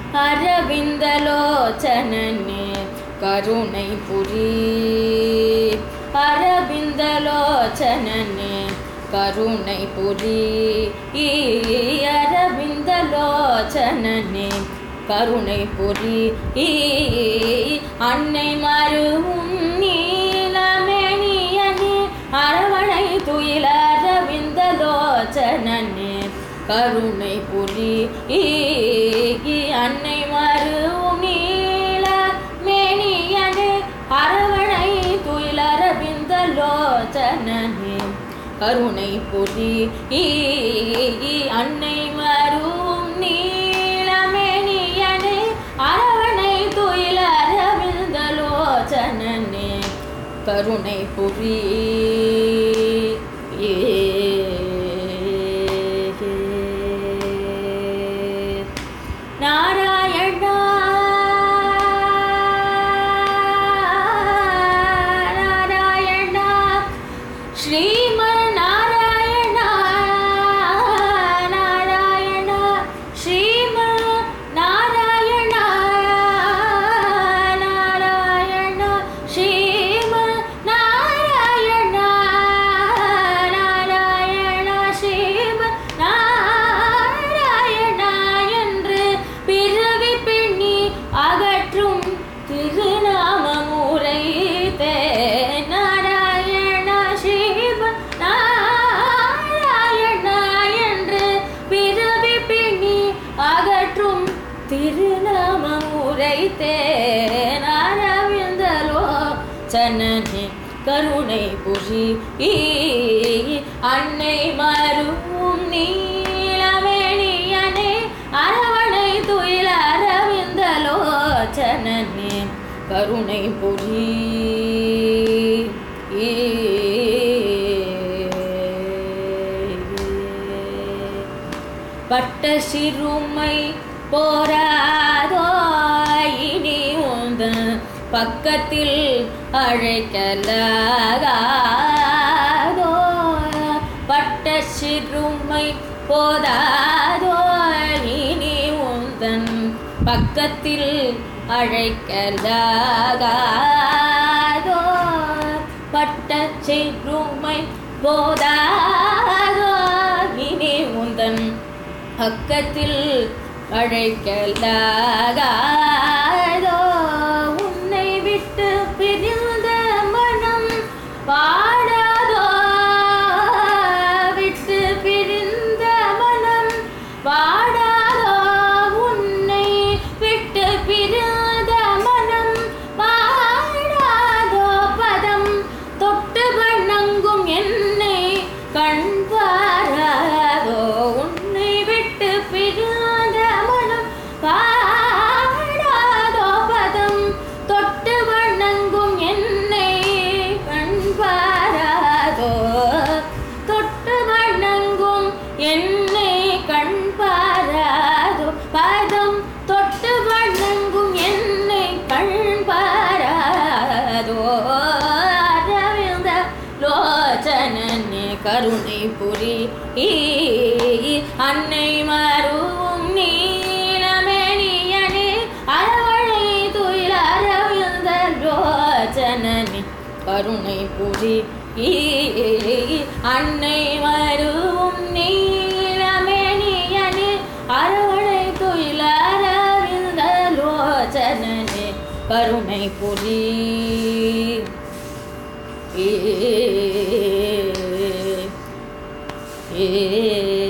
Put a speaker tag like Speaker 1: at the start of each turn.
Speaker 1: அரவிந்தலோச்சனே கருணை புரி அரவிந்தலோச்சனே கருணை புரி அரவிந்தலோச்சனே கருணை புரி அன்னை மருவும் நீலமேனியனே அரவணை துயில் அரவிந்தலோச்சனே கருணை புரி அன்னை மருவும் நீல மேனியனே அரவணை துயில் அரவிந்தலோச்சனே கருணை புரி அன்னை மருவும் நீலமேனியனே அரவணை துயில் அரவிந்தலோச்சனே கருணை புரி நாராயணா நாராயணா ஸ்ரீமன் நாராயணா நாராயணா ஸ்ரீமன் நாராயணா நாராயணா ஸ்ரீமன் நாராயணா நாராயணா ஸ்ரீமன் நாராயணா என்று பிறவி பின்னி அகற்றும் திருநாமம் உரைத்தே நாராயண சிவ நாராயணா என்று பிறவி பின்னி அகற்றும் திருநாமம் உரைத்தே நாரவிந்தலோ சன்னனே கருணை புரி அன்னை மருவும் நீலவேணியனே அரவணை துயில் அரவிந்தலோச்சனே கருணை புரி பட்ட சிறுமை போராதோ இனி உந்தன் பக்கத்தில் அழைக்கலாகாதோ பட்ட சிறுமை போதாதோ இனி உந்தன் பக்கத்தில் அழைக்கலாகாதோ பட்ட சிறுமை போதாதோ இனி உந்தன் பக்கத்தில் அழைக்கலாகாதோ உன்னை விட்டு பிரிந்த மனம் பாடாதோ விட்டு பிரிந்த மனம் பாடாதோ உன்னை விட்டு பிரிந்த மனம் பாடாதோ பதம் தொட்டு வணங்கும் என்னை கண் பாராதோ உன்னை விட்டு பிரிந்த மனம் பாடாதோ பதம் தொட்டு வணங்கும் என்னை கண் பாராதோ தொட்டு வணங்கும் என்னை கண் பாராதோ பதம் தொட்டு வணங்கும் என்னை கண் பாராதோ அரவிந்த லோச்சனே கருணை புரி அன்னை மருவும் நீலமேனியனே அரவணை துயில் அரவிந்த லோச்சனே கருணை புரி அன்னை மருவும் நீலமேனியனே அரவணை துயில் அரவிந்த லோச்சனே கருணை புரி ஏ ஏ